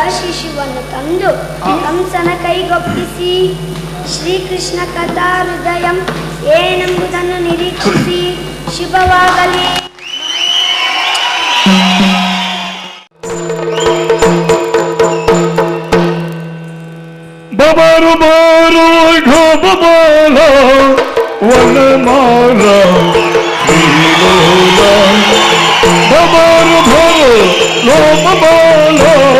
ಶಿಶುವನ್ನು ತಂದು ಕಂಸನ ಕೈಗೊಪ್ಪಿಸಿ ಶ್ರೀಕೃಷ್ಣ ಕಥಾ ಹೃದಯಂ ಏನೆಂಬುದನ್ನು ನಿರೀಕ್ಷಿಸಿ ಶುಭವಾಗಲಿ ಬಬರು ಬಾರು ಘೋಬಮಾಲ ವನಮಾಲ ಶ್ರೀಲೋಲ ಬಬರು ಭರು ಲೋಮಮಾಲ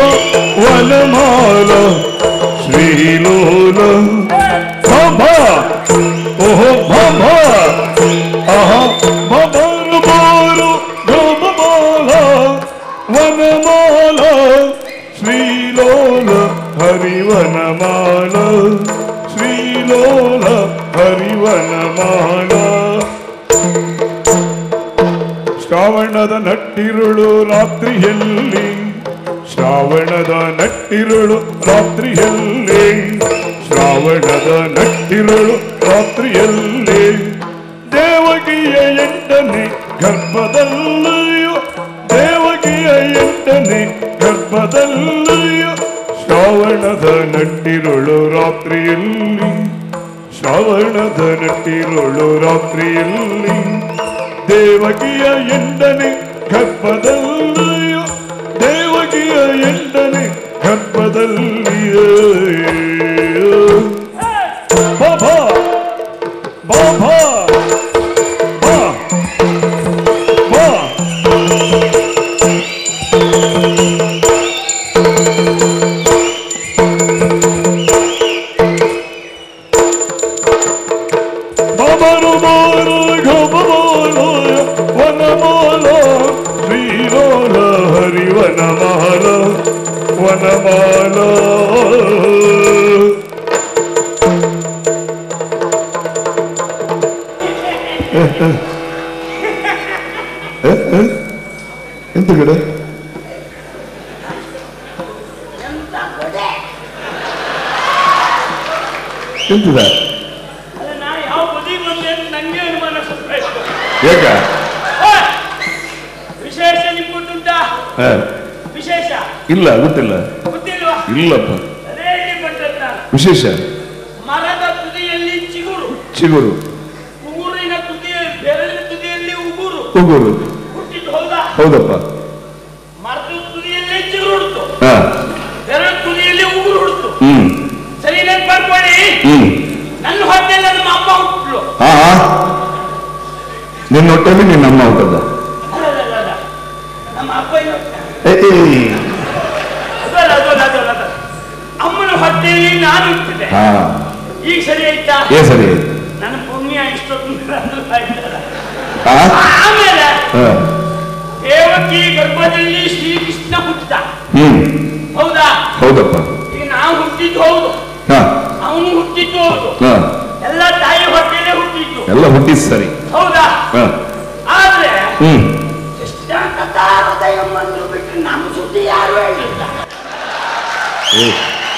ವನಮಾಲ ಶ್ರೀಲೋಲ ಭಭ ಓಹೋ ಭಭ ಆಹ ಬಬರು ಬಾರು ಘೋಬಮಾಲ ವನಮಾಲ ಶ್ರೀಲೋಲ ಹರಿವನಮಾಲ ಶ್ರೀಲೋಲ ಹರಿವನಮಾಲ ಶ್ರಾವಣದ ನಟ್ಟಿರುಳು ರಾತ್ರಿಯಲ್ಲಿ ಶ್ರಾವಣದ ನಟ್ಟಿರುಳು ರಾತ್ರಿಯಲ್ಲಿ ಶ್ರಾವಣದ ನಟ್ಟಿರುಳು ರಾತ್ರಿಯಲ್ಲಿ ದೇವಗಿಯ ಎಂಟನೇ ಗರ್ಭದಲ್ಲಿಯೂ ದೇವಗಿಯ ಎಂಟನೇ ಗರ್ಭದಲ್ಲಿಯೂ ಶ್ರಾವಣದ ನಟ್ಟಿರುಳು ರಾತ್ರಿಯಲ್ಲಿ ಶ್ರಾವಣದ ನಟ್ಟಿರುಳು ರಾತ್ರಿಯಲ್ಲಿ ದೇವಕಿಯ ಎಂಟನೇ ಗರ್ಭದಲ್ಲಿಯೂ ದೇವಕಿಯ ಎಂಟನೇ ಗರ್ಭದಲ್ಲಿಯೂ ಬಾಬಾ ಬಾಬಾ ಬಾ ಬಾ ಬಬರು ಬಾರು ಘಬಮಾಲ ವನಮಾಲ ಶ್ರೀಲೋಲ ಹರಿವನಮಾಲ ವನಮಾಲ ಎಂತ ಕಡೆ ಎಂತಿದ ಅಲ್ಲ ನಾ ಯಾವ ಬದಿ ಬಂದೆ ಅಂತ ನಂಗೆ ಅನುಮಾನ ಸುತ್ತಾಯ್ತು ಯಾಕ ವಿಶೇಷ ನಿಮ್ಗೆ ಗೊತ್ತುಂಟಾ ಹ, ವಿಶೇಷ ಇಲ್ಲ ಗೊತ್ತಿಲ್ಲ ಗೊತ್ತಿಲ್ವಾ ಇಲ್ಲಪ್ಪ ಅದೇ ಇಲ್ಲಿ ಬಂದದ್ದ ವಿಶೇಷ ಮರದ ತುದಿಯಲ್ಲಿ ಚಿಗುರು ಚಿಗುರು ಉಗುರಿನ ತುದಿಯಲ್ಲಿ ಬೆರಳಿನ ತುದಿಯಲ್ಲಿ ಉಗುರು ಉಗುರು ಹುಟ್ಟಿದ್ದು ಹೌದಾ ಹೌದಪ್ಪ ಮರದ ತುದಿಯಲ್ಲಿ ಚಿಗುರು ಹುಡ್ತು ಹಾ ಬೆರಳ ತುದಿಯಲ್ಲಿ ಉಗುರು ಹುಡ್ತು ಹ್ಮ್ ಸರಿ ನೆನ್ಪು ಮಾಡ್ಕೊಳ್ಳಿ ಹ್ಮ್ ನನ್ನ ಹೊಟ್ಟೆಲ್ಲ ನಮ್ಮ ಅಮ್ಮ ಹುಟ್ಟಲು ಹಾ ನಿನ್ನ ಹೊಟ್ಟೆಲಿ ನಿನ್ನ ಅಮ್ಮ ಹುಟ್ಟದ ನಮ್ಮ ಅಪ್ಪ ಏನು ಏ, ಏ, ಅದಲ್ಲ ಅದಲ್ಲ ಅದಲ್ಲ ಅದಲ್ಲ ಅಮ್ಮನ ಹೊಟ್ಟೆಯಲ್ಲಿ ನಾನು ಹುಟ್ಟಿದೆ ಹಾ ಈಗ ಸರಿ ಆಯ್ತಾ ಏ ಸರಿ ನನ್ನ ಪುಣ್ಯ ಇಷ್ಟೊತ್ತು ಆಯ್ತಲ್ಲ ಹಾ ಆಮೇಲೆ ಹಾ. ದೇವಕಿ ಗರ್ಭದಲ್ಲಿ ಶ್ರೀಕೃಷ್ಣ ಹುಟ್ಟಿದ ಹ್ಮ್ ಹೌದಾ ಹೌದಪ್ಪ ಈಗ ನಾವು ಹುಟ್ಟಿದ್ದು ಹೌದು ಹಾ ಅವನು ಹುಟ್ಟಿದ್ದು ಹೌದು ಹಾ ಎಲ್ಲ ತಾಯಿ ಹೊಟ್ಟೆಲೆ ಹುಟ್ಟಿದ್ದು ಎಲ್ಲ ಹುಟ್ಟಿದ್ ಸರಿ ಹೌದಾ ಹಾ ಆದ್ರೆ ಹ್ಮ್ ಹೃದಯಮ್ಮಂದ್ರು ಬಿಟ್ಟು ನಮ್ಮ ಸುದ್ದಿ ಯಾರು ಹೇಳಿಲ್ಲ ಏ.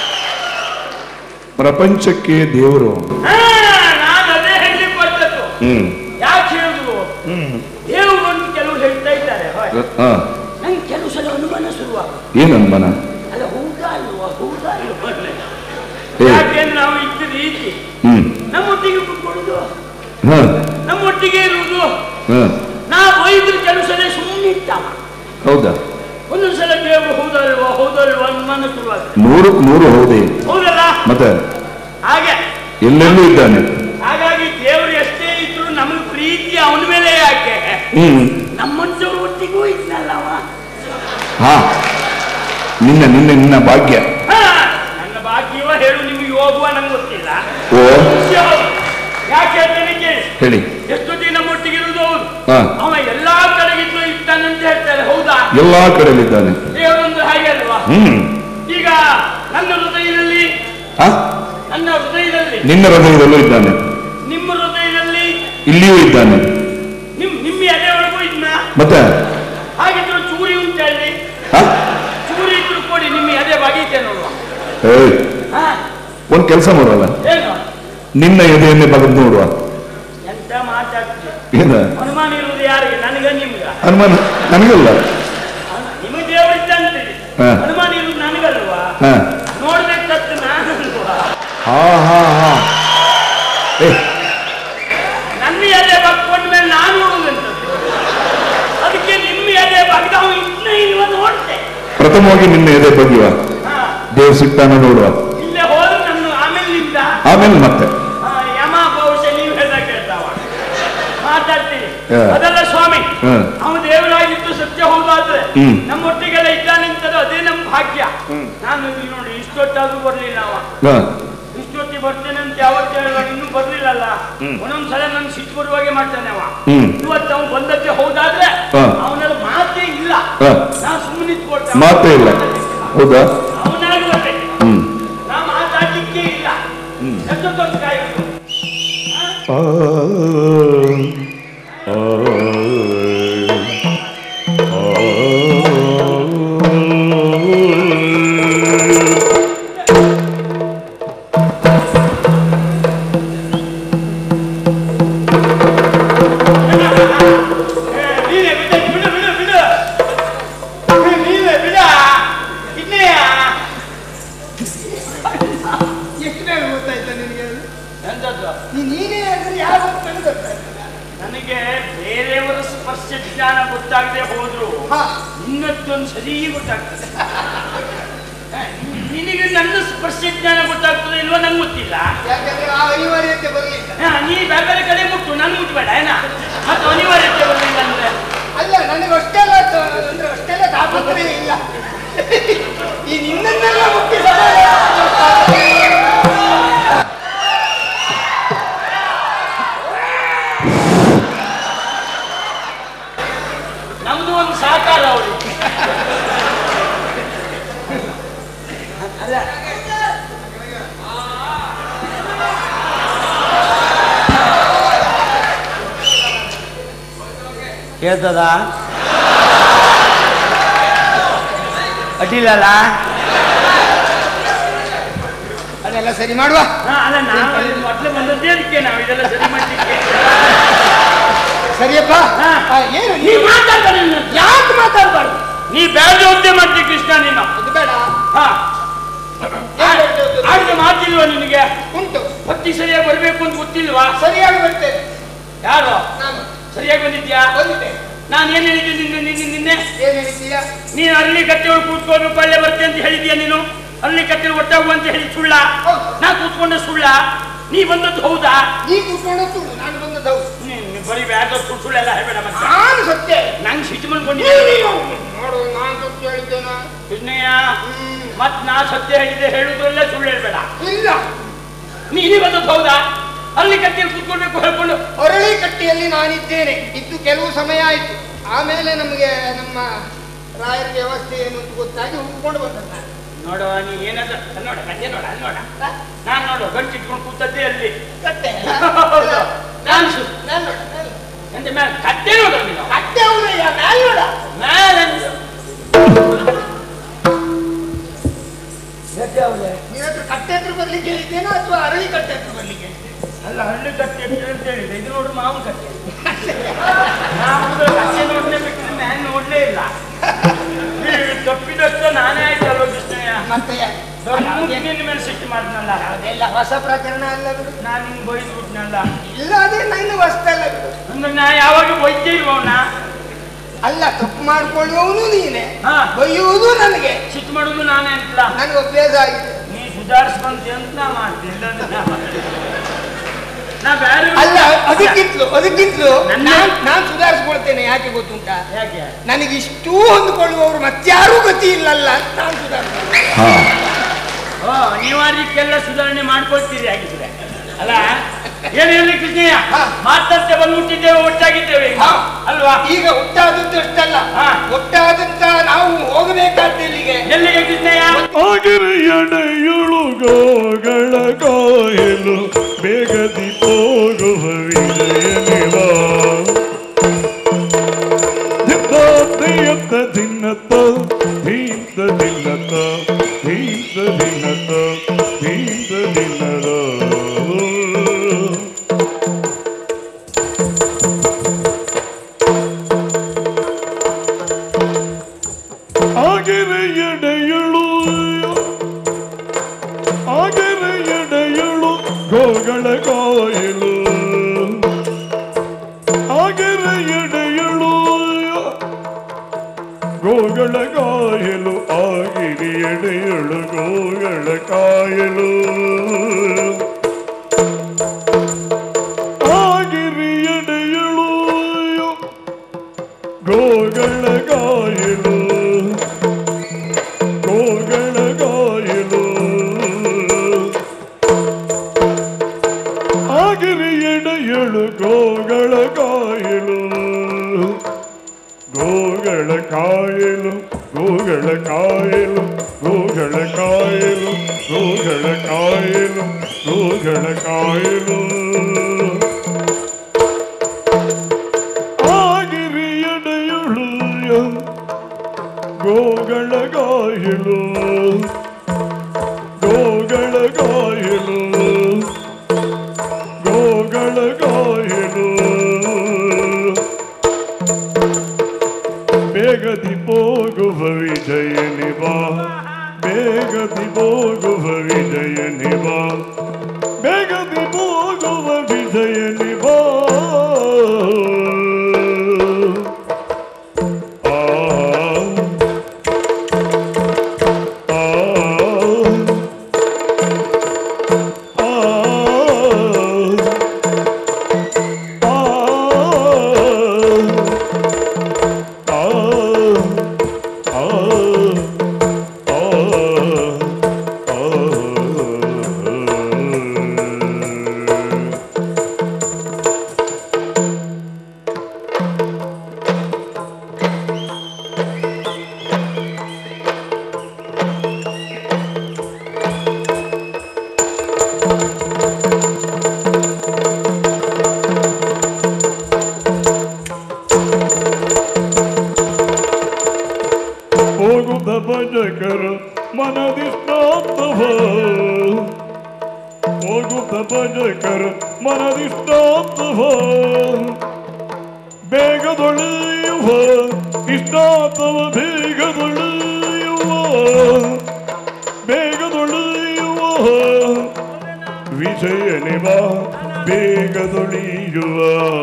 ಪ್ರಪಂಚಕ್ಕೆ ದೇವರು ಹಾ, ನಾನು ಅದೇ ಹೇಳಿ ಕೊಟ್ಟದ್ದು ಹ್ಮ್ ಯಾಕೆ ಹೇಳಿದ್ರು ಹ್ಮ್ ದೇವರು ಅಂತ ಕೆಲವರು ಹೇಳ್ತಾ ಇದ್ದಾರೆ ಹೋಯ್. ಹಾ ನಂಗೆ ಕೆಲವು ಸಲ ಅನುಮಾನ ಶುರುವಾಗ ಏನ್ ಅನ್ಮನ ಅಲ್ಲ ಹೌದಾ ಅಲ್ವಾ ಹೌದಾ ಅಲ್ವಾ ಏ. ಯಾಕೆಂದ್ರೆ ನಾವು ಇದ್ದ ರೀತಿ ಹ್ಮ್ ನಮ್ಮೊಟ್ಟಿಗೆ ಕುತ್ಕೊಳ್ಳುದು ಹಾ ನಮ್ಮೊಟ್ಟಿಗೆ ಇರುವುದು ಹಾ ನಾವು ಒಯ್ದ್ರು ಕೆಲವು ಸಲ ಸುಮ್ಮನೆ ಇರ್ತಾವ ಹೌದಾ ಒಂದೊಂದು ಸಲ ದೇವರು ಹೌದಲ್ವಾ ಹೌದಲ್ವಾ ಅನುಮಾನ ಶುರುವಾಗ್ತದೆ ನೂರು ನೂರು ಹೌದೇ ಹೌದಲ್ಲ ಮತ್ತೆ ಹಾಗೆ ಎಲ್ಲೆಲ್ಲೂ ಇದ್ದಾನೆ ಹಾಗಾಗಿ ದೇವರು ಎಷ್ಟೇ ಇದ್ರು ನಮಗೆ ಪ್ರೀತಿ ಅವನ ಮೇಲೆ ಯಾಕೆ ಹ್ಮ್ ನಮ್ಮಂತವ್ರ ಒಟ್ಟಿಗೂ ಇದ್ನಲ್ಲ ಅವ ಹಾ ನಿನ್ನ ನಿನ್ನ ನಿನ್ನ ಭಾಗ್ಯ ಹಾ, ನನ್ನ ಭಾಗ್ಯವ ಹೇಳು ನಿಮಗೆ ಹೋಗುವ ನಂಗೆ ಗೊತ್ತಿಲ್ಲ ಓ ವಿಷಯ ಹೌದು. ಯಾಕೆ ಹೇಳ್ತೇನೆ ಕೇಳಿ ಹೇಳಿ ಎಷ್ಟೊತ್ತಿಗೆ ನಮ್ಮೊಟ್ಟಿಗೆ ಇರುವುದು ಹೌದು ಹಾ ಅವ ಎಲ್ಲಾ ಕಡೆಗಿದ್ದು ಇರ್ತಾನಂತ ಹೇಳ್ತಾರೆ ಹೌದಾ ಎಲ್ಲಾ ಕಡೆಯಲ್ಲಿದ್ದಾನೆ ದೇವರೊಂದು ಹಾಗೆ ಅಲ್ವಾ ಹ್ಮ್ ಈಗ ನನ್ನ ಹೃದಯದಲ್ಲಿ ಆ ನನ್ನ ಹೃದಯದಲ್ಲಿ ನಿನ್ನ ಹೃದಯದಲ್ಲೂ ಇದ್ದಾನೆ ನಿಮ್ಮ ಹೃದಯದಲ್ಲಿ ಇಲ್ಲಿಯೂ ಇದ್ದಾನೆ ನಿಮ್ ನಿಮ್ಮ ಎದೆ ಒಳಗೂ ಇದ್ನ ಮತ್ತೆ ಹಾಗಿದ್ರು ಚೂರಿ ಉಂಟು ಅಲ್ಲಿ ಆ? ಚೂರಿ ಇದ್ರು ಕೊಡಿ ನಿಮ್ಮ ಎದೆ ಬಗೀತೆ ನೋಡುವ ಏಯ್, ಹಾ ಒಂದ್ ಕೆಲಸ ಮಾಡುವಲ್ಲ ಏನು ನಿನ್ನ ಎದೆಯನ್ನೇ ಬಗದ್ ನೋಡುವ ಎಂತ ಮಾತಾಡ್ತೀವಿ ಏನ ಅನುಮಾನ ಇರುವುದು ಯಾರಿಗೆ ನನಗ ನಿಮ್ಗ ಅನುಮಾನ ನನಗಲ್ಲ ನಿಮಗೆ ದೇವರು ಇದ್ದಂತೀರಿ ಹಾ. ಅನುಮಾನ ಇರುವುದು ನನಗಲ್ವಾ ಹಾ ನೋಡ್ಬೇಕಂತ ನಾನಲ್ವಾ ಹಾ ಹಾ ಹಾ ಏ ನನ್ನ ಎದೆ ಬಗ್ಕೊಂಡ ಮೇಲೆ ನಾನು ನೋಡುದಂತದ್ದು ಅದಕ್ಕೆ ನಿಮ್ಮ ಎದೆ ಬಗ್ದ ಅವನು ಇನ್ನೂ ಇಲ್ವ ನೋಡ್ತೆ ಪ್ರಥಮವಾಗಿ ನಿನ್ನ ಎದೆ ಬಗೆಯುವ ಹಾ ದೇವ್ ಸಿಗ್ತಾನ ನೋಡುವ ಇಲ್ಲೇ ಹೋದ್ರೆ ನನ್ನ ಆಮೇಲೆ ನಿಂದ ಆಮೇಲೆ ಮತ್ತೆ ಆ, ಯಮ ಬಹುಶಃ ನೀವು ಹೇಳ್ದಾಗ ಕೇಳ್ತಾವ ಮಾತಾಡ್ತೀನಿ ಹಾ. ಅದಲ್ಲ ಸ್ವಾಮಿ ಹಾ. ಅವನು ದೇವರಾಗಿದ್ದು ಸತ್ಯ ಹೌದಾದ್ರೆ ಹ್ಮ್. ನಮ್ಮೊಟ್ಟಿಗೆಲ್ಲ ಇದ್ದಾನಂತದ್ದು ಅದೇ ನಮ್ಮ ಭಾಗ್ಯ ನಾನು ಇಲ್ಲಿ ನೋಡಿ ಇಷ್ಟೊತ್ತಾದ್ರೂ ಬರ್ಲಿಲ್ಲ ಅವ ಹಾ ಇಷ್ಟೊತ್ತಿ ಬರ್ತೇನೆ ಅಂತ ಯಾವತ್ತು ಹೇಳುವಾಗ ಇನ್ನೂ ಬರ್ಲಿಲ್ಲಲ್ಲ ಒಂದೊಂದ್ಸಲ ನನ್ ಸಿಟ್ಟು ಬರುವಾಗೆ ಮಾಡ್ತಾನೆ ಅವ ಹ್ಮ್. ಇವತ್ತು ಅವ್ನು ಬಂದದ್ದೇ ಹೌದಾದ್ರೆ ಹಾ. ಅವನಲ್ಲಿ ಮಾತೇ ಇಲ್ಲ ಹಾ. ನಾ ಸುಮ್ಮನೆ ನಿಂತ್ಕೊಳ್ತೇನೆ ಮಾತೇ ಇಲ್ಲ ಹೌದಾ ಅವನಾಗಿ ಬರ್ಬೇಕು ಹ್ಮ್ ನಾ ಮಾತಾಡ್ಲಿಕ್ಕೆ ಇಲ್ಲ ಎಷ್ಟೊತ್ತೊಂದು ಕಾಯ್ಬೇಕು ಆ, ಆ, ಆ. ನೀನೆ ಬಿಡು ಬಿಡು ಬಿಡು ಬಿಡು ನೀನೆ ಬಿಡ ಇನ್ನೇಯ ಎಷ್ಟು ಬೇಗ ಗೊತ್ತಾಯ್ತಾ ನಿನಗೆ ಅದು? ಎಂತದ್ದು ನೀ- ನೀನೇ ಅಂದ್ರೆ ಯಾರು ಅಂತ ನನಗೆ ಗೊತ್ತಾಯ್ತಲ್ಲ. ನನಗೆ ಬೇರೆಯವರ ಸ್ಪರ್ಶ ಜ್ಞಾನ ಗೊತ್ತಾಗದೆ ಹೋದ್ರು ಹಾ. ಇನ್ನೊಂದೊಂದು ಸರಿ ಗೊತ್ತಾಗ್ತದೆ ಹ, ನಿನಗೆ ನನ್ನ ಸ್ಪರ್ಶ ಜ್ಞಾನ ಗೊತ್ತಾಗ್ತದೆ ಇಲ್ವೋ ನಂಗೆ ಗೊತ್ತಿಲ್ಲ ಯಾಕಂದ್ರೆ ಆ ಅನಿವಾರ್ಯತೆ ಬರಲಿಲ್ಲ ಹ, ನೀ ಬೇರೆ ಬೇರೆ ಕಡೆ ಮುಟ್ಟು ನಾನು ಮುಟ್ಬೇಡ ಏನ ಮತ್ತೆ ಅನಿವಾರ್ಯತೆ ಬರಲಿಲ್ಲ ಅಂದ್ರೆ ಅಲ್ಲ ನನಗೆ ಅಷ್ಟೆಲ್ಲ ತ- ಅಂದ್ರೆ ಅಷ್ಟೆಲ್ಲ ತಾಪತ್ರಯ ಇಲ್ಲ ಈ ನಿನ್ನನ್ನೆಲ್ಲ ಮುಟ್ಟಿ ನಮ್ದು ಒಂದು ಸಹಕಾರ ಅವರು ಅಲ್ಲ ಕೇಳ್ತದ ಅಡ್ಡಿಲ್ಲಲ್ಲ ಅದೆಲ್ಲ ಸರಿ ಮಾಡುವ ಹಾ, ಅಲ್ಲ ನಾವು ಮೊದಲು ಬಂದದ್ದೇ ಅದಕ್ಕೆ ನಾವು ಇದೆಲ್ಲ ಸರಿ ಮಾಡ್ಲಿಕ್ಕೆ ಸರಿಯಪ್ಪ ಹಾ. ಆ, ಏನು ನೀ ಮಾತಾಡ್ಬೇಡ ಯಾಕೆ ಮಾತಾಡಬಾರ್ದು ನೀ ಬೇರೆ ಉದ್ದೆ ಮಾಡ್ತಿ ಕೃಷ್ಣ ನೀನು ಅದು ಬೇಡ ಹಾ ಏನ್ ಹೇಳ್ತಿರೋದು? ಆಡಿದ ಮಾತಿಲ್ವಾ ನಿನಗೆ ಉಂಟು ಹೊತ್ತಿ ಸರಿಯಾಗಿ ಬರ್ಬೇಕು ಅಂತ ಗೊತ್ತಿಲ್ವಾ ಸರಿಯಾಗಿ ಬರ್ತೇನೆ ಯಾರು ನಾನು ಸರಿಯಾಗಿ ಬಂದಿದ್ಯಾ ಬಂದಿದ್ದೆ ನಾನು ಏನ್ ಹೇಳಿದ್ದೆ ನಿನ್ನೆ ನಿನ್ನೆ ನಿನ್ನೆ ಏನ್ ಹೇಳ್ತೀಯಾ ನೀನು ಅಲ್ಲಿ ಕಟ್ಟೆ ಒಳಗೆ ಕೂತ್ಕೊಂಡು ಪಲ್ಯ ಬರ್ತೆ ಅಂತ ಹೇಳಿದ್ಯಾ ನೀನು ಅಲ್ಲಿ ಕಟ್ಟೆ ಒಟ್ಟಾಗು ಅಂತ ಹೇಳಿ ಸುಳ್ಳ ಹೌದು. ನಾ ಕೂತ್ಕೊಂಡೆ ಸುಳ್ಳ ನೀ ಬಂದದ್ದು ಹೌದಾ ನೀ ಕೂತ್ಕೊಂಡು ಸುಳ್ಳು ನಾನು ಬಂದದ್ದು ಹೌದು ನೀನ್ ಬರೀ ಬ್ಯಾದ ಸುಳ್ಳು ಸುಳ್ಳೆಲ್ಲ ಹೇಳ್ಬೇಡ ಮತ್ತೆ ನಾನು ಸತ್ಯ ನಂಗೆ ಸಿಟ್ಟು ಮಾಡ್ಕೊಂಡಿದ್ದೀನಿ ನೋಡು ನಾನು ಸತ್ಯ ಹೇಳಿದ್ದೇನಾ ಕೃಷ್ಣಯ್ಯ ಹ್ಮ್. ಮತ್ ನಾ ಸತ್ಯ ಹೇಳಿದೆ ಹೇಳುದ್ರಲ್ಲೇ ಸುಳ್ಳು ಹೇಳ್ಬೇಡ ಇಲ್ಲ ನೀನು ಬಂದದ್ದು ಹೌದಾ ಅಲ್ಲಿ ಕಟ್ಟೆಯಲ್ಲಿ ಕೂತ್ಕೊಳ್ಬೇಕು ಹೇಳ್ಕೊಂಡು ಹೊರಳಿ ಕಟ್ಟಿಯಲ್ಲಿ ನಾನಿದ್ದೇನೆ ಇದ್ದು ಕೆಲವು ಸಮಯ ಆಯಿತು ಆಮೇಲೆ ನಮಗೆ ನಮ್ಮ ರಾಯರ ವ್ಯವಸ್ಥೆ ಏನು ಅಂತ ಗೊತ್ತಾಗಿ ಹುಡ್ಕೊಂಡು ಬಂದದ್ದು ನಾನು. ನೋಡು ನೀ ಏನಾದ ನೋಡ ಕಟ್ಟೆ ನೋಡ ಅಲ್ಲಿ ನೋಡ ನಾನ್ ನೋಡು ಗಂಟು ಇಟ್ಕೊಂಡು ಕೂತದ್ದೇ ಅಲ್ಲಿ ಕಟ್ಟೆ ಹೌದು. ನಾನು ಸು- ನಾನು ನೋಡು, ನಾನು ನೋಡು. ಎಂತ ಮ್ಯಾಲ ಕಟ್ಟೆ ನೋಡು ನೀನು ಕಟ್ಟೆ ಅವನಯ್ಯ ಮ್ಯಾಲ್ ನೋಡ ಮ್ಯಾಲ ನಿನ್ನ ಹತ್ರ ಕಟ್ಟೆ ಹತ್ರ ಬರ್ಲಿಕ್ಕೆ ಹೇಳಿದ್ದೇನೋ ಅಥವಾ ಅರಳಿ ಕಟ್ಟೆ ಹತ್ರ ಬರ್ಲಿಕ್ಕೆ ಹೇಳಿದ್ದೇನೆ ಅಲ್ಲ ಹಳ್ಳಿ ಕಟ್ಟೆ ಅಂತ ಹೇಳಿದೆ ಇದು ನೋಡು ಮಾವು ಕಟ್ಟೆ ನಾವು ಕಟ್ಟೆ ನೋಡ್ಲೇ ಬಿಟ್ಟರೆ ಮ್ಯಾಲ್ ನೋಡ್ಲೇ ಇಲ್ಲ ಈ ತಪ್ಪಿದಷ್ಟು ನಾನೇ ಆಯ್ತಲ್ವ ಕೃಷ್ಣಯ್ಯ ಮತ್ತೆ ದೊಡ್ಡ ನಿನ್ನ ಮೇಲೆ ಸಿಟ್ಟು ಮಾಡಿದ್ನಲ್ಲ ಅದೆಲ್ಲ ಹೊಸ ಪ್ರಕರಣ ಅಲ್ಲ ಬಿಡು ನಾನು ನಿಂಗೆ ಬೈದು ಬಿಟ್ನಲ್ಲ ಇಲ್ಲ ಅದೇ ನನ್ನ ಹೊಸ್ತಲ್ಲ ಬಿಡು ಅಂದ್ರೆ ನಾ ಯಾವಾಗ ಬೈತೇ ಇಲ್ವವನ ಅಲ್ಲ ತಪ್ಪು ಮಾಡ್ಕೊಳ್ಳುವವನು ನೀನೆ ಹಾ. ಬೈಯುವುದು ನನಗೆ ಸಿಟ್ಟು ಮಾಡೋದು ನಾನೇ ಅಂತಲ್ಲ ನನಗೆ ಅಭ್ಯಾಸ ಆಗಿದೆ ನೀ ಸುಧಾರಿಸ್ಕೊಂತಿ ಅಂತ ನಾ ಮಾಡ್ತೀನಿ ಇಲ್ಲಾಂದ್ರೆ ನಾ ಮಾಡ್ತೀನಿ. ನಾ ಬೇರೆ ಅಲ್ಲ ಅದಕ್ಕಿಂತಲೂ ಅದಕ್ಕಿಂತಲೂ ನನ್ನ- ನಾನ್ ನಾನು ಸುಧಾರಿಸ್ಕೊಳ್ತೇನೆ ಯಾಕೆ ಗೊತ್ತುಂಟಾ ಯಾಕೆ ನನಗೆ ಇಷ್ಟೂ ಹೊಂದ್ಕೊಳ್ಳುವವರು ಮತ್ಯಾರೂ ಗತಿ ಇಲ್ಲಲ್ಲ ಅಂತ ನಾನು ಸುಧಾರಿಸ್ಕೊಳ್ತೇನೆ ಹಾ ಓ ಅನಿವಾರ್ಯಕ್ಕೆಲ್ಲ ಸುಧಾರಣೆ ಮಾಡ್ಕೊಳ್ತೀರಿ ಹಾಗಿದ್ರೆ ಅಲ್ಲ ಏನ್ ಹೇಳಿ ಕೃಷ್ಣಯ್ಯ ಹಾ. ಮಾತಂತೆ ಬಂದ್ಬಿಟ್ಟಿದ್ದೇವೆ ಒಟ್ಟಾಗಿದ್ದೇವೆ ಈಗ. ಹಾ. ಅಲ್ವಾ ಈಗ ಒಟ್ಟಾದದ್ದು ಅಷ್ಟಲ್ಲ ಹಾ. ಒಟ್ಟಾದಂತ ನಾವು ಹೋಗಬೇಕಾದ ಇಲ್ಲಿಗೆ ಎಲ್ಲಿಗೆ ಕೃಷ್ಣಯ್ಯ ಅಗರೆಯಡೆಯುಳುಗೋಗಳ ಕಾಯಲು ಬೇಗದಿ ಹೋಗುವ ವಿಜಯನಿವ ದಿತ್ತ ದಿನ್ನತ್ತ ಧೀಂತ ದಿನ್ನತ್ತ ಧೀಂತ ದಿನ್ನತ್ತ ಧೀಂತ ದಿನ್ನದ ಆಗಿರ ಎಡೆಯಳು ಆಗಿರಿಯಡೆಯಳು ಗೋಗಳ ಕಾಯಲು ಆಗಿರಿಯಡೆಯಳು ಗೋಗಳ ಕಾಯಲು ಗೋಗಳ ಕಾಯಲು ಆಗಿರಿಯಡೆಯಳು ಗೋಗಳ ಕಾಯಲು ಗೋಗಳ ಕಾಯಲು ಗೋಗಳ ಕಾಯಲು ಗೋಗಳ ಕಾಯಲು ಗೋಗಳ ಕಾಯಲು ಗೋಗಳ ಕಾಯಲು ಆಗಿರಿಯಡೆಯುಳು ಗೋಗಳ ಕಾಯಲು ಗೋಗಳ ಕಾಯಲು ಗೋಗಳ ಕಾಯಲು ಬೇಗದಿ ಹೋಗುವ ವಿಜಯನಿ ಬಾ ಬೇಗದಿ ಹೋಗುವ ವಿಜಯನಿ ಬಾ ಬೇಗದಿ ಹೋಗುವ ವಿಜಯನಿ ಬಾ ಆ ಆ ಹೋಗುತ್ತ ಭಜಕರ ಮನದಿಷ್ಟಾರ್ಥವ ಹೋಗುತ್ತ ಭಜಕರ ಮನದಿಷ್ಟಾರ್ಥವ ಬೇಗದೊಳೆಯುವ ಇಷ್ಟಾರ್ಥವ ಬೇಗದೊಳೆಯುವ ಬೇಗದೊಳೆಯುವ ವಿಷಯನಿವ ಬೇಗದೊಳೆಯುವ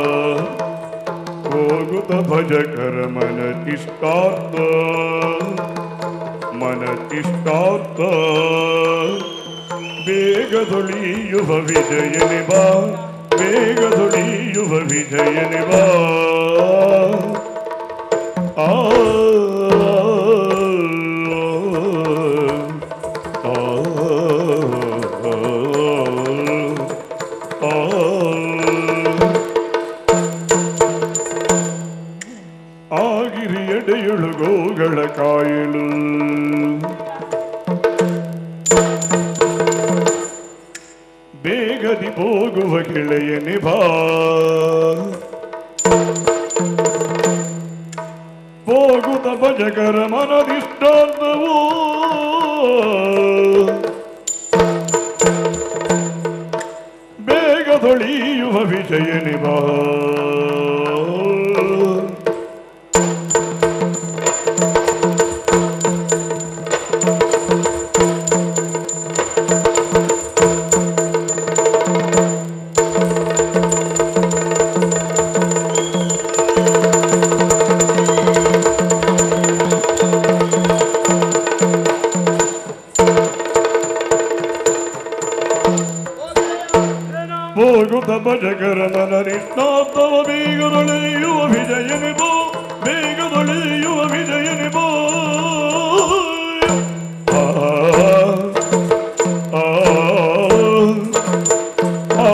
ಹೋಗುತ್ತ ಭಜಕರ ಮನತಿಷ್ಟಾರ್ಥ ಮನತಿಷ್ಟಾರ್ಥ ಬೇಗದೊಳಿಯುವ ವಿಜಯನೆ ಬಾ ಬೇಗದೊಳಿಯುವ ವಿಜಯನೆ ಬಾ ಆ ಆಗಿರಿಯಡೆಯುಳು ಗೋಗಳ ಕಾಯಲು ಬೇಗದಿ ಹೋಗುವ ಗೆಳೆಯನೆ ಬಾ ಹೋಗುತ್ತ ಭಜಕರ ಮನದಿಷ್ಟಾರ್ಥವೋ ಬೇಗದೊಳಿಯುವ ವಿಜಯನೆ ಬಾ ಹೋಗುತ್ತ ಭಜಕರ ಮನನಿಷ್ಠಾರ್ಥವ ಬೇಗದೊಳೆಯುವ ವಿಜಯನೆ ಬೋ ಬೇಗದೊಳೆಯುವ ವಿಜಯನೆ ಬೋ ಆ, ಆ, ಆ,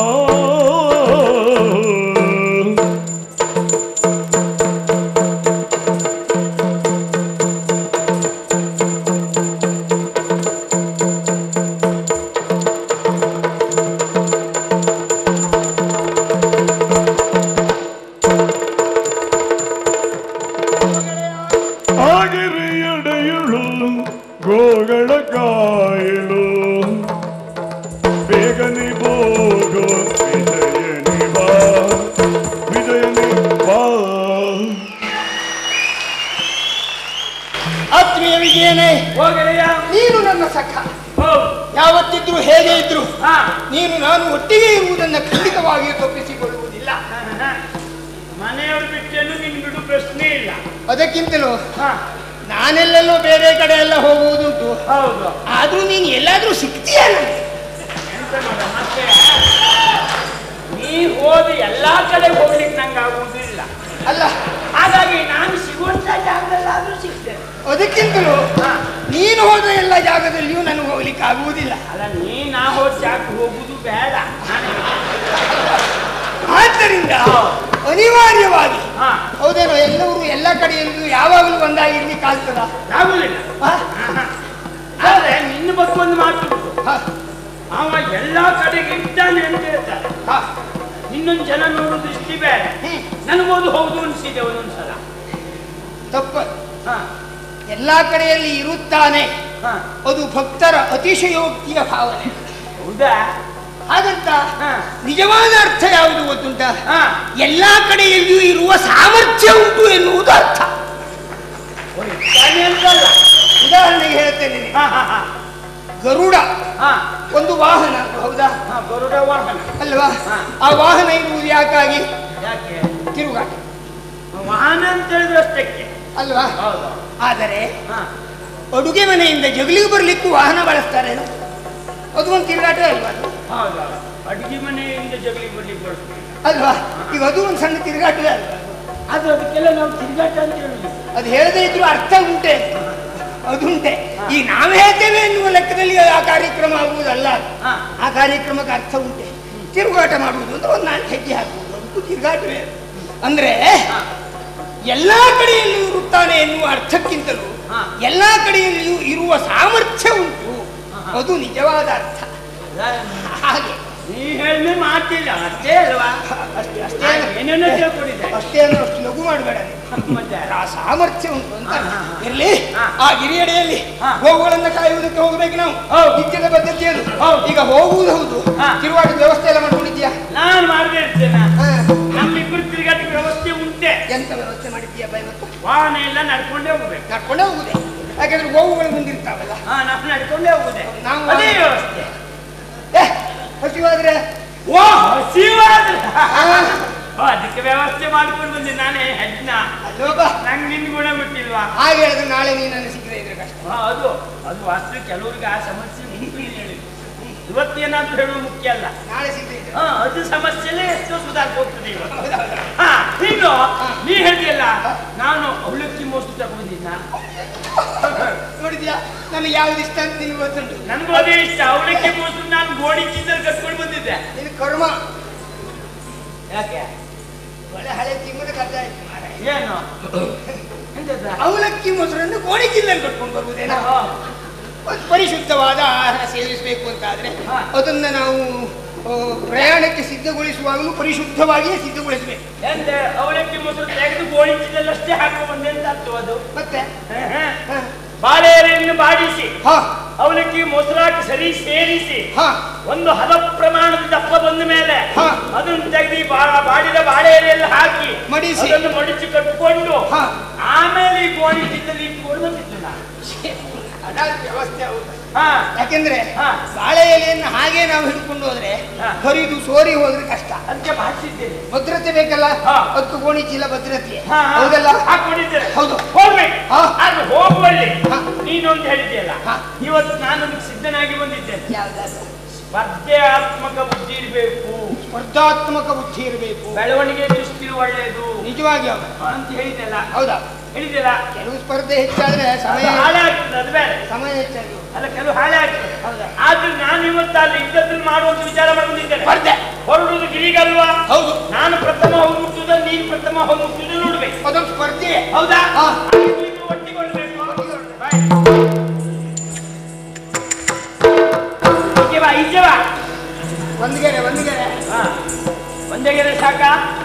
ಆಗಿರಿಯಡೆಯುಳು ಗೋಗಳ ಕಾಯಲು ಬೇಗನೆ ಹೋಗೋ ವಿಜಯನಿ ಬಾ ವಿಜಯನಿ ಬಾ ಆತ್ಮೀಯ ವಿಜಯನೇ ಹೋಗಲೆಯ ನೀನು ನನ್ನ ಸಖ ಹೌದು ಯಾವತ್ತಿದ್ರು ಹೇಗೆ ಇದ್ರು ಹಾ ನೀನು ನಾನು ಒಟ್ಟಿಗೆ ಇರುವುದನ್ನು ಖಂಡಿತವಾಗಿಯೂ ತಪ್ಪಿಸಿಕೊಳ್ಳುವುದಿಲ್ಲ ಮನೆಯವ್ರ ಬಿಟ್ಟೇನು ನಿನ್ ಬಿಡು ಪ್ರಶ್ನೆ ಇಲ್ಲ ಅದಕ್ಕಿಂತಲೂ ಹಾ ನಾನೆಲ್ಲೆಲ್ಲೋ ಬೇರೆ ಕಡೆ ಎಲ್ಲ ಹೋಗುವುದುಂಟು ಹೌದು ಆದ್ರೂ ನೀನು ಎಲ್ಲಾದ್ರೂ ಸಿಗ್ತೀಯ ನನಗೆ ಎಂತ ಮಾಡ ಮತ್ತೆ ನೀ ಹೋದ ಎಲ್ಲಾ ಕಡೆ ಹೋಗ್ಲಿಕ್ಕೆ ನಂಗೆ ಆಗುವುದಿಲ್ಲ ಅಲ್ಲ ಹಾಗಾಗಿ ನಾನು ಸಿಗುವಂತ ಜಾಗದಲ್ಲಾದ್ರೂ ಸಿಗ್ತೇನೆ ಅದಕ್ಕಿಂತಲೂ ಹಾ. ನೀನು ಹೋದ ಎಲ್ಲ ಜಾಗದಲ್ಲಿಯೂ ನನಗೆ ಹೋಗ್ಲಿಕ್ಕೆ ಆಗುವುದಿಲ್ಲ ಅಲ್ಲ ನೀ ನಾ ಹೋದ ಜಾಗಕ್ಕೆ ಹೋಗುದು ಬೇಡ ನಾನು ಆದ್ದರಿಂದ ಅನಿವಾರ್ಯವಾಗಿ ಹಾ ಹೌದೇನೋ ಎಲ್ಲರೂ ಎಲ್ಲ ಕಡೆಯಲ್ಲೂ ಯಾವಾಗಲೂ ಒಂದಾಗಿರ್ಲಿಕ್ಕೆ ಆಗ್ತದ ಆಗುದಿಲ್ಲ ಆದ್ರೆ ನಿನ್ನ ಬಗ್ಗೆ ಒಂದು ಮಾತು ಉಂಟು. ಅವ ಎಲ್ಲಾ ಕಡೆಗೆ ಇದ್ದಾನೆ ಅಂತ ಹೇಳ್ತಾರೆ ಇನ್ನೊಂದು ಜನ ನೋಡೋದು ಇಷ್ಟಿ ಬೇಡ ನನಗೋದು ಹೌದು ಅನ್ಸಿದೆ ಒಂದೊಂದ್ಸಲ ತಪ್ಪ ಹಾ ಎಲ್ಲಾ ಕಡೆಯಲ್ಲಿ ಇರುತ್ತಾನೆ ಹಾ ಅದು ಭಕ್ತರ ಅತಿಶಯೋಕ್ತಿಯ ಭಾವನೆ ಹೌದಾ ಹಾಗಂತ ಹಾ ನಿಜವಾದ ಅರ್ಥ ಯಾವುದು ಗೊತ್ತುಂಟ ಹಾ ಎಲ್ಲಾ ಕಡೆಯಲ್ಲಿಯೂ ಇರುವ ಸಾಮರ್ಥ್ಯ ಉಂಟು ಎನ್ನುವುದು ಅರ್ಥ ಓ, ಇದ್ದಾನೆ ಅಂತಲ್ಲ ಉದಾಹರಣೆಗೆ ಹೇಳ್ತೇನೆ ನಿನಗೆ. ಹಾ ಹಾ ಹಾ ಗರುಡ ಹಾ ಒಂದು ವಾಹನ ಹೌದಾ ಹಾ ಗರುಡ ವಾಹನ ಅಲ್ವಾ ಹಾ. ಆ ವಾಹನ ಇರುವುದು ಯಾಕಾಗಿ ಯಾಕೆ ತಿರುಗಾಟ ವಾಹನ ಅಂತ ಹೇಳಿದ್ರೆ ಅಷ್ಟಕ್ಕೆ ಅಲ್ವಾ ಹೌದು ಆದರೆ ಹಾ ಅಡುಗೆ ಮನೆಯಿಂದ ಜಗಲಿಗೆ ಬರ್ಲಿಕ್ಕೂ ವಾಹನ ಬಳಸ್ತಾರೆ ಅದು ಒಂದು ತಿರುಗಾಟ ಅಲ್ವಾ ಅದು? ಹೌದು ಅಡಿಗೆ ಮನೆಯಿಂದ ಜಗಲಿ ಬರ್ಲಿಕ್ಕೆ ಬರ್ತದೆ ಅಲ್ವಾ ಈಗ ಅದು ಒಂದು ಸಣ್ಣ ತಿರುಗಾಟವೇ ಅಲ್ವಾ ಅದು? ಅದು ಅದಕ್ಕೆಲ್ಲ ನಾವು ತಿರುಗಾಟ ಅಂತ ಹೇಳುದು ಅದು ಹೇಳದೇ ಇದ್ರು ಅರ್ಥ ಉಂಟೆ ಅದುಂಟೆ ಈ ನಾವು ಹೇಳ್ತೇವೆ ಎನ್ನುವ ಲೆಕ್ಕದಲ್ಲಿ ಆ ಕಾರ್ಯಕ್ರಮ ಆಗುವುದಲ್ಲ ಹಾ. ಆ ಕಾರ್ಯಕ್ರಮಕ್ಕೆ ಅರ್ಥ ಉಂಟೆ ತಿರುಗಾಟ ಮಾಡುವುದು ಅಂದ್ರೆ ಒಂದು ನಾಲ್ಕು ಹೆಜ್ಜೆ ಹಾಕುವುದು ಅದಕ್ಕೂ ತಿರುಗಾಟವೇ ಅಂದ್ರೆ ಎಲ್ಲಾ ಕಡೆಯಲ್ಲೂ ಇರುತ್ತಾನೆ ಎನ್ನುವ ಅರ್ಥಕ್ಕಿಂತಲೂ ಹಾ. ಎಲ್ಲಾ ಕಡೆಯಲ್ಲಿಯೂ ಇರುವ ಸಾಮರ್ಥ್ಯ ಉಂಟು ಅದು ನಿಜವಾದ ಅರ್ಥ ಹಾಗೆ ನೀ ಹೇಳಿದ್ರೆ ಮಾತಿಲ್ಲ ಅಷ್ಟೇ ಅಲ್ವಾ ಅಷ್ಟೇ ಅಷ್ಟೇ ನಾನು ಏನೇನೋ ತಿಳ್ಕೊಂಡಿದ್ದೆ ಅಷ್ಟೇ ಅಂದ್ರೆ ಅಷ್ಟು ಲಘು ಮಾಡಬೇಡ ನೀನು ಮತ್ತೆ ಆ ಸಾಮರ್ಥ್ಯ ಉಂಟು ಅಂತ ಹಾ, ಹಾ, ಹಾ. ಇರ್ಲಿ ಹಾ. ಆ ಗಿರಿಯಡೆಯಲ್ಲಿ ಹಾ. ಗೋವುಗಳನ್ನ ಕಾಯುವುದಕ್ಕೆ ಹೋಗ್ಬೇಕು ನಾವು ಹೌದು. ನಿತ್ಯದ ಪದ್ಧತಿ ಅದು ಹೌದು. ಈಗ ಹೋಗುವುದು ಹೌದು ಹಾ. ತಿರುವಾಟದ ವ್ಯವಸ್ಥೆ ಎಲ್ಲ ಮಾಡ್ಕೊಂಡಿದ್ಯಾ ನಾನು ಮಾಡದೇ ಇರ್ತೇನೆ ಹಾ. ನಮ್ಮಿಬ್ಬರು ತಿರುಗಾಟಕ್ಕೆ ವ್ಯವಸ್ಥೆ ಉಂಟೆ ಎಂತ ವ್ಯವಸ್ಥೆ ಮಾಡಿದ್ಯಾ ಬೈ ಮತ್ತು ವಾಹನ ಎಲ್ಲ ನಡ್ಕೊಂಡೇ ಹೋಗ್ಬೇಕು ನಡ್ಕೊಂಡೇ ಹೋಗುದೆ ಯಾಕಂದ್ರೆ ಗೋವುಗಳು ಮುಂದಿರ್ತಾವಲ್ಲ ಹಾ ನಾವು ನಡ್ಕೊಂಡೇ ಹೋಗುದೆ ನಾವು- ಅದೇ ವ್ಯವಸ್ಥೆ ಏ ಹಸಿವಾದ್ರೆ ಓ ಹಸಿವಾದ್ರೆ ಓ, ಅದಕ್ಕೆ ವ್ಯವಸ್ಥೆ ಮಾಡ್ಕೊಂಡು ಬಂದೆ ನಾನೇ ಹೆಜ್ನ ಅಲ್ಲೋಗ ನಂಗೆ ನಿನ್ ಗುಣ ಬಿಟ್ಟಿಲ್ವಾ ಹಾಗೆ ಹೇಳಿದ್ರೆ ನಾಳೆ ನೀನು ನನಗೆ ಸಿಗದೆ ಇದ್ರೆ ಕಷ್ಟ ಹಾ, ಅದು ಅದು ವಾಸ್ತು ಕೆಲವ್ರಿಗೆ ಆ ಸಮಸ್ಯೆ ಉಂಟು ಇಲ್ಲಿ ಹೇಳಿ ಇವತ್ತೇನಾದ್ರೂ ಹೇಳುವುದು ಮುಖ್ಯ ಅಲ್ಲ ನಾಳೆ ಸಿಗದೆ ಇದ್ರೆ ಹಾ ಅದು ಸಮಸ್ಯೆಲೇ ಎಷ್ಟೋ ಸುಧಾರಿಸಿ ಹೋಗ್ತದೆ ಇವಾಗ ಹಾ ಇನ್ನು ನೀ ಹೇಳಿಯಲ್ಲ ನಾನು ಅವಲಕ್ಕಿ ಮೋಸ್ತು ತಗೊಂಡಿದ್ದ ನೋಡಿದ್ಯಾ ನನಗೆ ಯಾವ್ದು ಇಷ್ಟ ಅಂತ ನಿನಗೆ ಗೊತ್ತುಂಟು ನನ್ಗೂ ಅದೇ ಇಷ್ಟ ಅವಲಕ್ಕಿ ಮೋಸ್ತು ನಾನು ಗೋಡಿ ಚೀಲಲ್ಲಿ ಕಟ್ಕೊಂಡು ಬಂದಿದ್ದೆ ನಿನ್ನ ಕರ್ಮ ಯಾಕೆ ಒಳ್ಳೆ ಹಳೆ ತಿಂಗಳ ಕಥೆ ಆಯ್ತು ಮಾರಾಯ. ಏನು ಎಂತದ? ಅವಲಕ್ಕಿ ಮೊಸರನ್ನು ಕೋಣಿ ಜಿಲ್ಲೆಯಲ್ಲಿ ಕಟ್ಕೊಂಡು ಬರುವುದೇನಾ ಹಾ, ಒಂದು ಪರಿಶುದ್ಧವಾದ ಆಹಾರ ಸೇವಿಸಬೇಕು ಅಂತ ಆದ್ರೆ ಹಾ. ಅದನ್ನ ನಾವು ಆ, ಪ್ರಯಾಣಕ್ಕೆ ಸಿದ್ಧಗೊಳಿಸುವಾಗಲೂ ಪರಿಶುದ್ಧವಾಗಿಯೇ ಸಿದ್ಧಗೊಳಿಸಬೇಕು ಎಂತ ಅವಲಕ್ಕಿ ಮೊಸರು ತೆಗೆದು ಗೋಡಿ ಚೀಲಲ್ಲಿ ಅಷ್ಟೇ ಹಾಕೋ ಬಂದೆ ಅಂತ ಅರ್ಥ ಅದು ಮತ್ತೆ ಹಾ, ಹಾ. ಹಾ, ಬಾಳೆ ಎಲೆಯನ್ನು ಬಾಡಿಸಿ ಹಾ ಅವಲಕ್ಕಿ ಮೊಸರಾಕಿ ಸರಿ ಸೇರಿಸಿ ಹಾ ಒಂದು ಹದ ಪ್ರಮಾಣದ ದಪ್ಪ ಬಂದ ಮೇಲೆ ಹಾ. ಅದನ್ನು ತೆಗೆದು ಬಾ- ಬಾಡಿದ ಬಾಳೆ ಎಲೆಯಲ್ಲಿ ಹಾಕಿ ಮಡಿಸಿ. ಅದನ್ನು ಮಡಿಸಿ ಕಟ್ಟಿಕೊಂಡು ಹಾ. ಆಮೇಲೆ ಈ ಗೋಣಿ ಚಿತ್ತಲ್ಲಿ ಇಟ್ಕೊಂಡು ಬಂದಿದ್ದು ನಾನು ಅದಾದ ವ್ಯವಸ್ಥೆ ಹೌದು ಹಾ ಯಾಕೆಂದ್ರೆ ಹಾ. ಬಾಳೆ ಎಲೆಯನ್ನು ಹಾಗೆ ನಾವು ಹಿಡ್ಕೊಂಡು ಹೋದ್ರೆ ಹಾ. ಹರಿದು ಸೋರಿ ಹೋದ್ರೆ ಕಷ್ಟ ಅದಕ್ಕೆ ಭಾಷಿದ್ದೇನೆ ಭದ್ರತೆ ಬೇಕಲ್ಲ ಹಾ. ಹತ್ತು ಗೋಣಿ ಚೀಲ ಭದ್ರತೆ ಹಾ, ಹಾ. ಹೌದಲ್ಲ ಹಾಕೊಂಡಿದ್ದೇನೆ ಹೌದು. ಹೋಗ್ಬೇಕು ಹಾ. ಅದು ಹೋಗುವಲ್ಲಿ ಹಾ. ನೀನೊಂದು ಹೇಳಿದ್ಯಲ್ಲ ಹಾ. ಇವತ್ತು ನಾನು ಅದಕ್ಕೆ ಸಿದ್ಧನಾಗಿ ಬಂದಿದ್ದೇನೆ ಯಾವ್ದಾದ್ರು ಸ್ಪರ್ಧಾತ್ಮಕ ಬುದ್ಧಿ ಇರಬೇಕು ಸ್ಪರ್ಧಾತ್ಮಕ ಬುದ್ಧಿ ಇರಬೇಕು ಬೆಳವಣಿಗೆ ದೃಷ್ಟಿ ಒಳ್ಳೆಯದು ನಿಜವಾಗಿ ಹೌದು. ಅಂತ ಹೇಳಿದೆಲ್ಲ ಹೌದಾ ಹೇಳಿದೆಲ್ಲ ಕೆಲವು ಸ್ಪರ್ಧೆ ಹೆಚ್ಚಾದ್ರೆ ಸಮಯ ಅದು ಹಾಳೆ ಆಗ್ತದೆ ಅದು ಬೇರೆ ಸಮಯ ಹೆಚ್ಚಾಗಿ ಹೋಗುತ್ತೆ. ಅಲ್ಲ ಕೆಲವು ಹಾಳೆ ಆಗ್ತದೆ ಹೌದಾ? ಆದ್ರೆ ನಾನು ಇವತ್ತು ಅಲ್ಲಿ ಇದ್ದದ್ದನ್ನು ಮಾಡುವಂತ ವಿಚಾರ ಮಾಡ್ಕೊಂಡಿದ್ದೇನೆ ಸ್ಪರ್ಧೆ ಹೊರಡುವುದು ಗಿರಿಗಲ್ವಾ ಹೌದು ನಾನು ಪ್ರಥಮ ಹೋಗಿ ಮುಟ್ಟುದ ನೀನು ಪ್ರಥಮ ಹೋಗಿ ಮುಟ್ಟುದ ನೋಡ್ಬೇಕು ಅದೊಂದು ಸ್ಪರ್ಧೆ ಹೌದಾ ಹಾ. ಇಬ್ರು ಒಟ್ಟಿಗೆ ಹೊರಡ್ಬೇಕು. ಬಾಯ್. ಈಚೆ ಬಾ ಈಚೆ ಬಾ ಒಂದು ಗೆರೆ ಒಂದು ಗೆರೆ ಹಾ. ಒಂದೇ ಗೆರೆ ಸಾಕ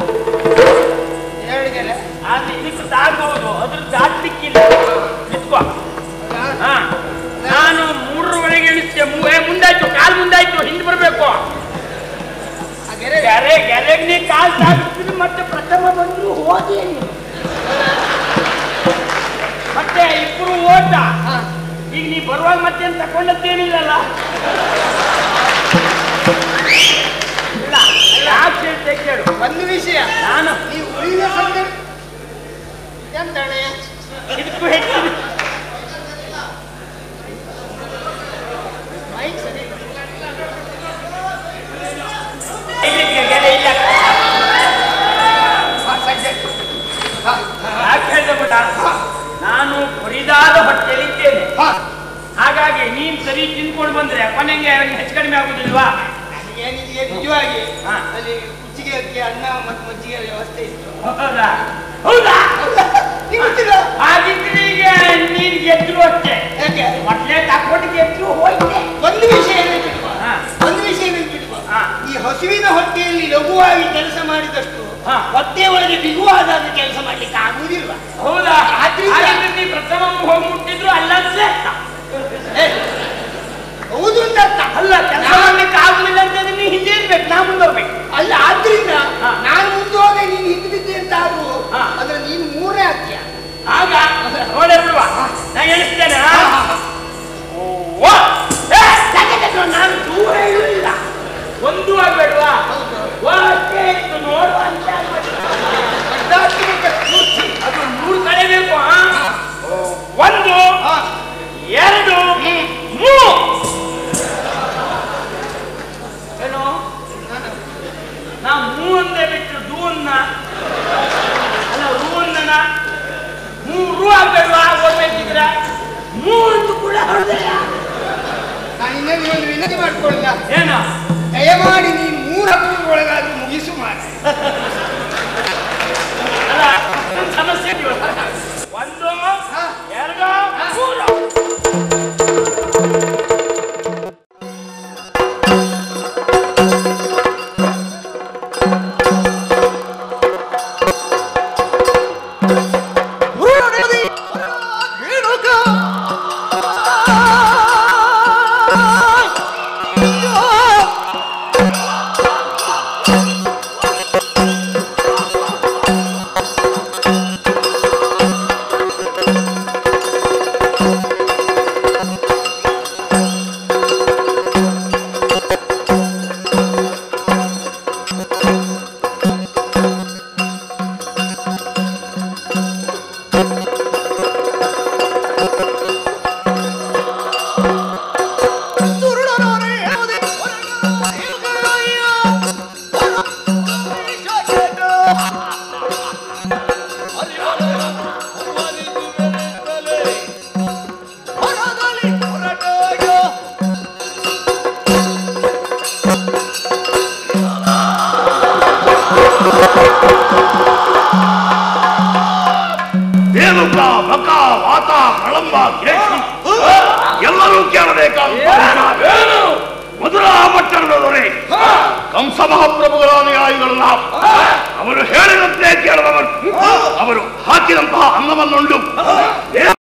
ಎರಡು ಗೆರೆ ಆದ್ರೆ ಇದಕ್ಕೆ ತಾಗಬಹುದು ಅದ್ರ ದಾಟ್ಲಿಕ್ಕಿಲ್ಲ ನಿತ್ಕೋ ಹೌದಾ? ಹಾ. ನಾನು ಮೂರರವರೆಗೆ ಇಳಿಸ್ತೇ ಮೂವೇ ಮುಂದಾಯ್ತು ಕಾಲ್ ಮುಂದಾಯ್ತು ಹಿಂದೆ ಬರಬೇಕು ಆ ಗೆರೆ ಗೆರೆ ಗೆರೆಗೆ ನೀ ಕಾಲ್ ಸಾಗಿಸ್ತೀನಿ ಮತ್ತೆ ಪ್ರಥಮ ಬಂದ್ರು ಹೋದಿ ನೀನು. ಮತ್ತೆ ಇಬ್ರು ಓಟ ಹಾ. ಈಗ ನೀ ಬರುವಾಗ ಮತ್ತೆ ಏನ್ ತಕೊಂಡದ್ದೇನಿಲ್ಲಲ್ಲ ಇಲ್ಲ ಯಾಕೆ ಹೇಳ್ತೆ ಕೇಳು ಒಂದು ವಿಷಯ ನಾನು ನೀವು ಉಳಿದ ಸಂದರ್ಭ ಎಂತಣೆ ಇದಕ್ಕೂ ಹೆಚ್ಚಿನ ಹಸಿಯಾದ ಹೊಟ್ಟೆಯಲ್ಲಿದ್ದೇನೆ ಹಾ ಹಾಗಾಗಿ ನೀನ್ ಸರಿ ತಿನ್ಕೊಂಡು ಬಂದ್ರೆ ಕೊನೆಗೆ ಅವನಿಗೆ ಹೆಚ್ಚು ಕಡಿಮೆ ಆಗುದಿಲ್ವಾ ಏನಿದೆ ನಿಜವಾಗಿ ಹಾ. ಅಲ್ಲಿ ಕುಚ್ಚಿಗೆ ಅಕ್ಕಿ ಅನ್ನ ಮತ್ತು ಮಜ್ಜಿಗೆ ವ್ಯವಸ್ಥೆ ಇತ್ತು ಹೌದಾ ಹೌದಾ ನೀವು ಗೊತ್ತಿಲ್ಲ ಹಾಗಿದ್ರೆ ಈಗ ನೀನ್ ಗೆದ್ರು ಅಷ್ಟೇ ಯಾಕೆ ಮೊದ್ಲೇ ತಕ್ಕೊಂಡು ಗೆದ್ರು ಹೋಯ್ತೆ ಒಂದು ವಿಷಯ ನೆನಪಿಡುವ ಹಾ. ಒಂದು ವಿಷಯ ನೆನಪಿಡುವ ಹಾ. ಈ ಹಸುವಿನ ಹೊಟ್ಟೆಯಲ್ಲಿ ಲಘುವಾಗಿ ಕೆಲಸ ಮಾಡಿದಷ್ಟು ಹಾ. ಹೊಟ್ಟೆ ಒಳಗೆ ಬಿಗುವಾದಾಗ ಕೆಲಸ ಮಾಡ್ಲಿಕ್ಕೆ ಆಗುವುದಿಲ್ಲ ಹೌದಾ ಆದ್ರಿಂದ- ಹಾಗಿದ್ರೆ ನೀ ಪ್ರಥಮ ಹೋಗಿ ಮುಟ್ಟಿದ್ರು ಅಲ್ಲ ಶ್ರೇಷ್ಠ ಏ, ಹೌದು ಅಂತ ಅರ್ಥ. ಅಲ್ಲ ಕೆಲಸ ಮಾಡ್ಲಿಕ್ಕೆ ಆಗುದಿಲ್ಲ ಅಂತ ನೀ ಹಿಂದೆ ಇರ್ಬೇಕು ನಾ ಮುಂದೋಗ್ಬೇಕು ಅಲ್ಲ ಆದ್ರಿಂದ ಹಾ. ನಾನು ಮುಂದೆ ಹೋಗಿ ನೀನು ಹಿಂದೆ ಬಿದ್ದೆ ಅಂತ ಆದ್ರು ಹಾ. ಅಂದ್ರೆ ನೀನು ಮೂರೇ ಆಗ್ತೀಯ ಆಗ ನೋಡೇ ಬಿಡುವ ನಾ ಎಣಿಸ್ತೇನೆ ಆ? ಓ, ಏ, ತಗೆ, ತಗೆ, ನಾನು ದೂರ ಇಳಿಲ್ಲ ಒಂದು ಆಗ್ಬೇಡ್ವಾ ಓ, ಅಷ್ಟೇ ಇತ್ತು ನೋಡು ಅಂತ ಆಗ್ಬೇಕು. ಅದು ಮೂರು ಕಳೆಬೇಕು ಆ? ಒಂದು ಎರಡು ಮೂರು ಏನು ನಾ ಮೂ ಅಂದೇ ಬಿಟ್ಟು ದೂ ಅನ್ನ ಅಲ್ಲ ರೂ ಅಂದನ ಮೂರು ಆಗ್ಬೇಡ್ವಾ ಓದ್ಬೇಕಿದ್ರ ಮೂರು ಕೂಡ ಹೊಡೆದಿಲ್ಲ ನಾನು ಇನ್ನೊಂದು ಒಂದು ವಿನಂತಿ ಮಾಡ್ಕೊಳ್ಳಲ್ಲ ಏನ ದಯಮಾಡಿ ನೀನು ಮೂರು ಹಬ್ಬದ ಒಳಗಾದ್ರೂ ಮುಗಿಸು ಮಾಡಿ ಅಲ್ಲ ಅಷ್ಟೊಂದ್ ಸಮಸ್ಯೆ ಇದೆಯೋ? ಒಂದು ಎರಡು ಮೂರು ರೇಣುಕ ಬಕ ವಾತ ಪ್ರಳಂಬ ಕೇಶಿ ಎಲ್ಲರೂ ಕೇಳಬೇಕಾದ ಮಧುರಾ ಪಟ್ಟಣದ ದೊರೆ ಕಂಸ ಮಹಾಪ್ರಭುಗಳ ಅನುಯಾಯಿಗಳು ನಾವು ಅವರು ಹೇಳಿದಂತೆ ಕೇಳದವರು ಅವರು ಹಾಕಿದಂತಹ ಅನ್ನವನ್ನುಂಡು